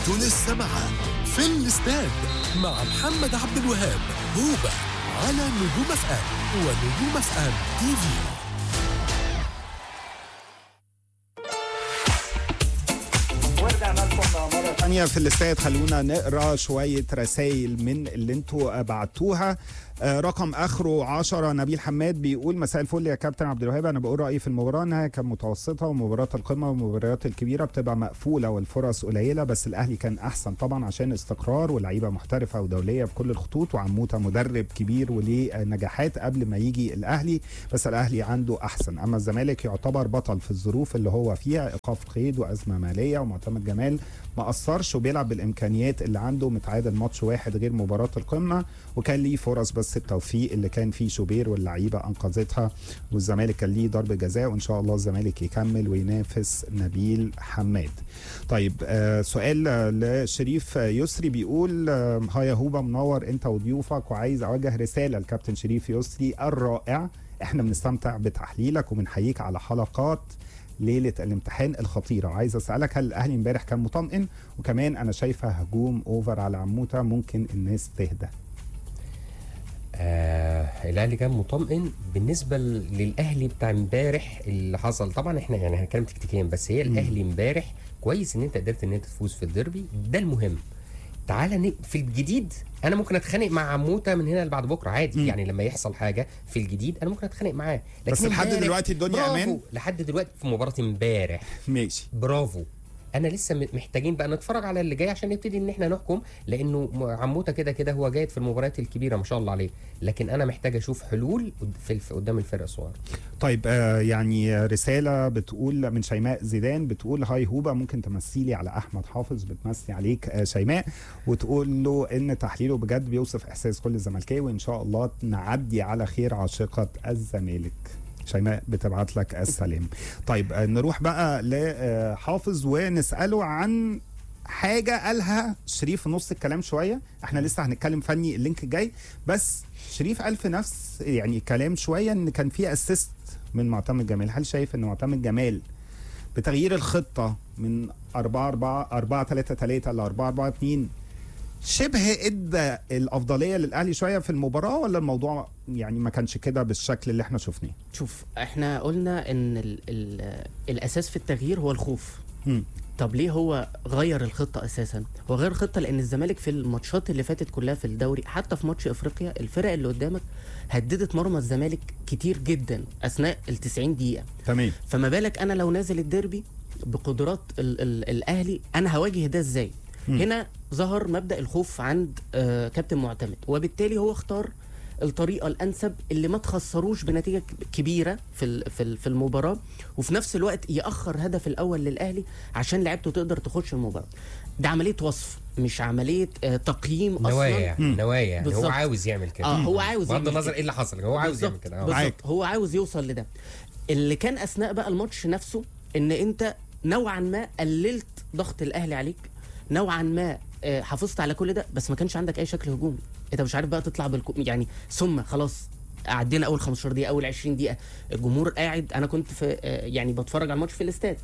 انتوا لسه معاه في الاستاد مع محمد عبد الوهاب هوبا على نجوم اف ام ونجوم اف ام تي في ورجعنا لكم مرة تانية في الاستاد خلونا نقرا شوية رسائل من اللي انتوا بعتوها آه، رقم اخره 10 نبيل حماد بيقول مساء الفل يا كابتن عبد الوهاب انا بقول رايي في المباراه انها كانت متوسطه ومباريات القمه والمباريات الكبيره بتبقى مقفوله والفرص قليله بس الاهلي كان احسن طبعا عشان استقرار ولاعيبه محترفه ودوليه بكل الخطوط وعموته مدرب كبير وليه نجاحات قبل ما يجي الاهلي بس الاهلي عنده احسن اما الزمالك يعتبر بطل في الظروف اللي هو فيها ايقاف قيد وازمه ماليه ومعتمد جمال ما قصرش وبيلعب بالامكانيات اللي عنده متعادل ماتش واحد غير مباراه القمه وكان ليه فرص بس التوفيق اللي كان فيه شوبير واللعيبه انقذتها والزمالك كان ليه ضربه جزاء وان شاء الله الزمالك يكمل وينافس نبيل حماد. طيب آه سؤال آه، لشريف آه، يسري بيقول آه هاي يا هوبا منور انت وضيوفك وعايز اوجه رساله لكابتن شريف يسري الرائع احنا بنستمتع بتحليلك وبنحييك على حلقات ليله الامتحان الخطيره عايز اسالك هل الاهلي امبارح كان مطمئن وكمان انا شايفه هجوم اوفر على عموته ممكن الناس تهدى آه الاهلي كان مطمئن بالنسبه للاهلي بتاع امبارح اللي حصل طبعا احنا يعني هنتكلم تكتيكيا بس هي الاهلي امبارح كويس ان انت قدرت ان انت تفوز في الديربي ده المهم تعالى ن- في الجديد انا ممكن اتخانق مع عموته من هنا لبعد بكره عادي مم. يعني لما يحصل حاجه في الجديد انا ممكن اتخانق معاه لكن بس لحد امبارح- دلوقتي الدنيا برافو. أمان؟ لحد دلوقتي في مباراه امبارح ماشي برافو انا لسه م- محتاجين بقى نتفرج على اللي جاي عشان نبتدي ان احنا نحكم لانه م- عموته كده كده هو جيد في المباريات الكبيره ما شاء الله عليه لكن انا محتاج اشوف حلول قد- في الف- قدام الفرقه الصغيره طيب آه يعني رساله بتقول من شيماء زيدان بتقول هاي هوبا ممكن تمثيلي على احمد حافظ بتمسي عليك آه شيماء وتقول له ان تحليله بجد بيوصف احساس كل زملكاوي وان شاء الله نعدي على خير عاشقه الزمالك شيماء بتبعت لك السلام طيب آه نروح بقى لحافظ ونساله عن حاجه قالها شريف في نص الكلام شويه احنا لسه هنتكلم فني اللينك الجاي بس شريف قال في نفس يعني كلام شويه ان كان في اسيست من معتمد جمال هل شايف ان معتمد جمال بتغيير الخطه من 4 4 4 3 3 ل 4 4 2 شبه ادى الافضليه للاهلي شويه في المباراه ولا الموضوع يعني ما كانش كده بالشكل اللي احنا شفناه شوف احنا قلنا ان ال ال الاساس في التغيير هو الخوف مم. طب ليه هو غير الخطه اساسا هو غير الخطه لان الزمالك في الماتشات اللي فاتت كلها في الدوري حتى في ماتش افريقيا الفرق اللي قدامك هددت مرمى الزمالك كتير جدا اثناء ال 90 دقيقه تمام فما بالك انا لو نازل الديربي بقدرات ال ال الاهلي انا هواجه ده ازاي مم. هنا ظهر مبدا الخوف عند آه كابتن معتمد وبالتالي هو اختار الطريقه الانسب اللي ما تخسروش بنتيجه ك- كبيره في ال- في ال- في المباراه وفي نفس الوقت ياخر هدف الاول للاهلي عشان لعيبته تقدر تخش المباراه ده عمليه وصف مش عمليه آه تقييم نوايا اصلا مم. نوايا يعني هو بالظبط. عاوز يعمل كده اه هو عاوز بغض يعمل النظر كده. ايه اللي حصل هو عاوز يعمل بالظبط، كده آه. معاك. بالظبط هو عاوز يوصل لده اللي كان اثناء بقى الماتش نفسه ان انت نوعا ما قللت ضغط الاهلي عليك نوعا ما آه، حافظت على كل ده بس ما كانش عندك اي شكل هجومي انت مش عارف بقى تطلع بالكو يعني ثم خلاص عدينا اول 15 دقيقه اول 20 دقيقه الجمهور قاعد انا كنت في آه، يعني بتفرج على الماتش في الاستاد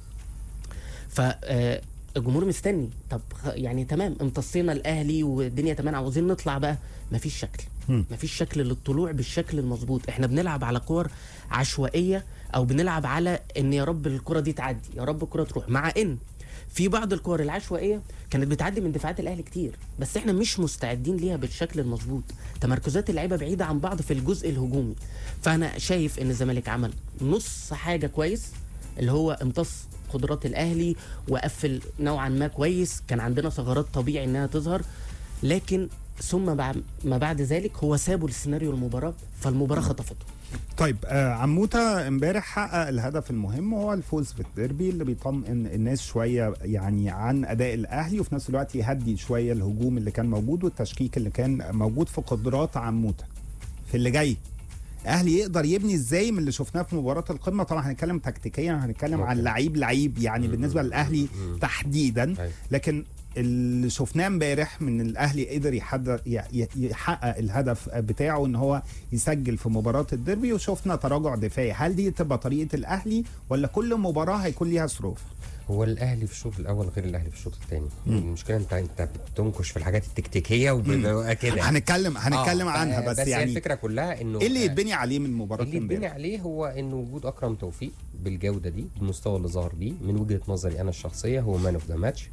ف آه، الجمهور مستني طب خ- يعني تمام امتصينا الاهلي والدنيا تمام عاوزين نطلع بقى مفيش شكل مم. مفيش شكل للطلوع بالشكل المظبوط احنا بنلعب على كور عشوائيه او بنلعب على ان يا رب الكره دي تعدي يا رب الكره تروح مع ان في بعض الكور العشوائيه كانت بتعدي من دفاعات الاهلي كتير بس احنا مش مستعدين ليها بالشكل المظبوط تمركزات اللعيبه بعيده عن بعض في الجزء الهجومي فانا شايف ان الزمالك عمل نص حاجه كويس اللي هو امتص قدرات الاهلي وقفل نوعا ما كويس كان عندنا ثغرات طبيعي انها تظهر لكن ثم بعد ما بعد ذلك هو سابوا السيناريو المباراه فالمباراه خطفته طيب آه عموته امبارح حقق الهدف المهم وهو الفوز بالديربي اللي بيطمئن الناس شويه يعني عن اداء الاهلي وفي نفس الوقت يهدي شويه الهجوم اللي كان موجود والتشكيك اللي كان موجود في قدرات عموته في اللي جاي الاهلي يقدر يبني ازاي من اللي شفناه في مباراه القمه طبعا هنتكلم تكتيكيا هنتكلم عن أوكي. لعيب لعيب يعني بالنسبه للاهلي تحديدا أيوة. لكن اللي شفناه امبارح من الاهلي قدر يحد- ي- ي- يحقق الهدف بتاعه ان هو يسجل في مباراه الديربي وشفنا تراجع دفاعي هل دي تبقى طريقه الاهلي ولا كل مباراه هيكون ليها ظروف هو الاهلي في الشوط الاول غير الاهلي في الشوط الثاني المشكله انت انت بتنكش في الحاجات التكتيكيه وبيبقى كده هنتكلم هنتكلم آه، عنها بس, بس هي يعني الفكره كلها انه ايه اللي يتبني عليه من مباراه اللي يتبني امبارح عليه هو ان وجود اكرم توفيق بالجوده دي بالمستوى اللي ظهر بيه من وجهه نظري انا الشخصيه هو مان اوف ذا ماتش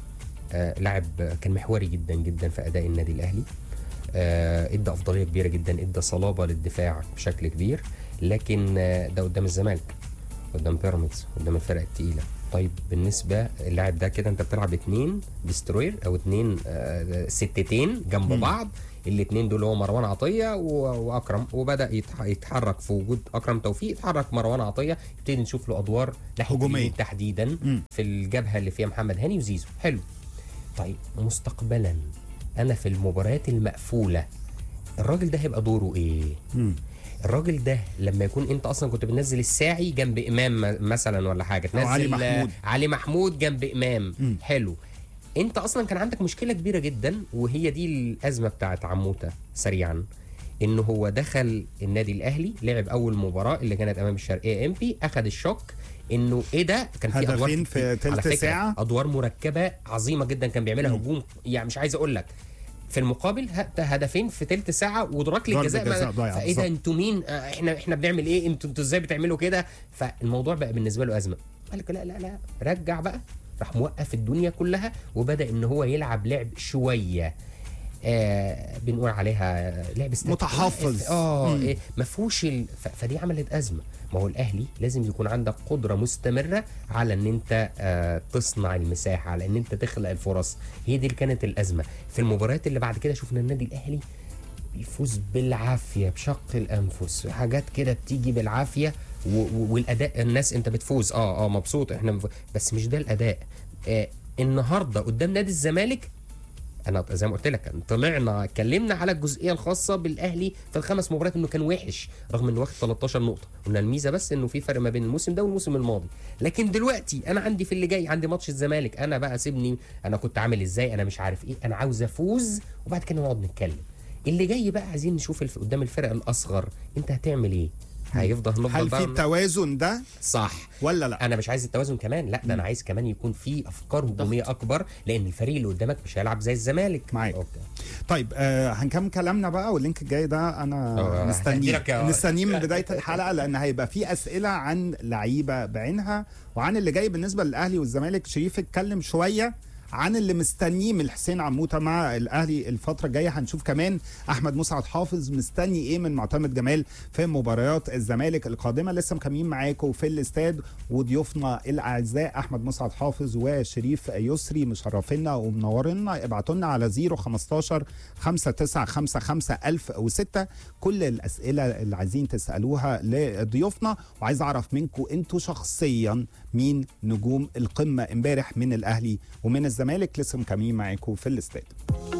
آه لاعب كان محوري جدا جدا في اداء النادي الاهلي آه ادى افضليه كبيره جدا ادى صلابه للدفاع بشكل كبير لكن آه ده قدام الزمالك قدام بيراميدز قدام الفرق التقيله طيب بالنسبه اللاعب ده كده انت بتلعب اتنين ديستروير او اتنين آه ستتين جنب بعض الاثنين دول هو مروان عطيه و- واكرم وبدا يتح- يتحرك في وجود اكرم توفيق يتحرك مروان عطيه يبتدي نشوف له ادوار ناحيه هجومية. اليمين تحديدا مم. في الجبهه اللي فيها محمد هاني وزيزو حلو طيب مستقبلا انا في المباريات المقفوله الراجل ده هيبقى دوره ايه مم. الراجل ده لما يكون انت اصلا كنت بتنزل الساعي جنب امام م- مثلا ولا حاجه تنزل علي محمود. آه، علي محمود جنب امام مم. حلو انت اصلا كان عندك مشكله كبيره جدا وهي دي الازمه بتاعت عموته سريعا انه هو دخل النادي الاهلي لعب اول مباراه اللي كانت امام الشرقيه ام بي اخذ الشوك انه ايه ده كان في ادوار هدفين في كتير. على تلت فكرة ساعة. ادوار مركبه عظيمه جدا كان بيعملها مم. هجوم يعني مش عايز اقول لك في المقابل هت- هدفين في تلت ساعه وركله ضربة جزاء جزاء ما- ضايعة فايه ده بالظبط. انتوا مين آه، احنا احنا بنعمل ايه انتوا انتوا ازاي بتعملوا كده فالموضوع بقى بالنسبه له ازمه قال لك لا لا لا رجع بقى راح موقف الدنيا كلها وبدا ان هو يلعب لعب شويه آه بنقول عليها لعب استثناء. متحفظ. اه مم. إيه ما فيهوش ال... ف... فدي عملت ازمه ما هو الاهلي لازم يكون عندك قدره مستمره على ان انت آه تصنع المساحه على ان انت تخلق الفرص هي دي اللي كانت الازمه في المباريات اللي بعد كده شفنا النادي الاهلي بيفوز بالعافيه بشق الانفس حاجات كده بتيجي بالعافيه و... و... والاداء الناس انت بتفوز اه اه مبسوط احنا مف... بس مش ده الاداء آه النهارده قدام نادي الزمالك انا زي ما قلت لك طلعنا اتكلمنا على الجزئيه الخاصه بالاهلي في الخمس مباريات انه كان وحش رغم انه واخد 13 نقطه قلنا الميزه بس انه في فرق ما بين الموسم ده والموسم الماضي لكن دلوقتي انا عندي في اللي جاي عندي ماتش الزمالك انا بقى سيبني انا كنت عامل ازاي انا مش عارف ايه انا عاوز افوز وبعد كده نقعد نتكلم اللي جاي بقى عايزين نشوف الف... قدام الفرق الاصغر انت هتعمل ايه هيفضل هنفضل هل في بقى- التوازن ده صح ولا لا انا مش عايز التوازن كمان لا ده انا عايز كمان يكون في افكار هجوميه اكبر لان الفريق اللي قدامك مش هيلعب زي الزمالك معاك. أوكي. طيب آه هنكمل كلامنا بقى واللينك الجاي ده انا آه، مستنيه هديلك يا- مستنيه من بدايه الحلقه لان هيبقى في اسئله عن لعيبه بعينها وعن اللي جاي بالنسبه للاهلي والزمالك شريف اتكلم شويه عن اللي مستنيه من حسين عموته مع الاهلي الفتره الجايه هنشوف كمان احمد مسعد حافظ مستني ايه من معتمد جمال في مباريات الزمالك القادمه لسه مكملين معاكم في الاستاد وضيوفنا الاعزاء احمد مسعد حافظ وشريف يسري مشرفينا ومنورينا ابعتوا لنا على 015 5955 1006 كل الاسئله اللي عايزين تسالوها لضيوفنا وعايز اعرف منكم انتوا شخصيا مين نجوم القمه امبارح من الاهلي ومن الزمالك لسه مكملين معاكم في الاستاد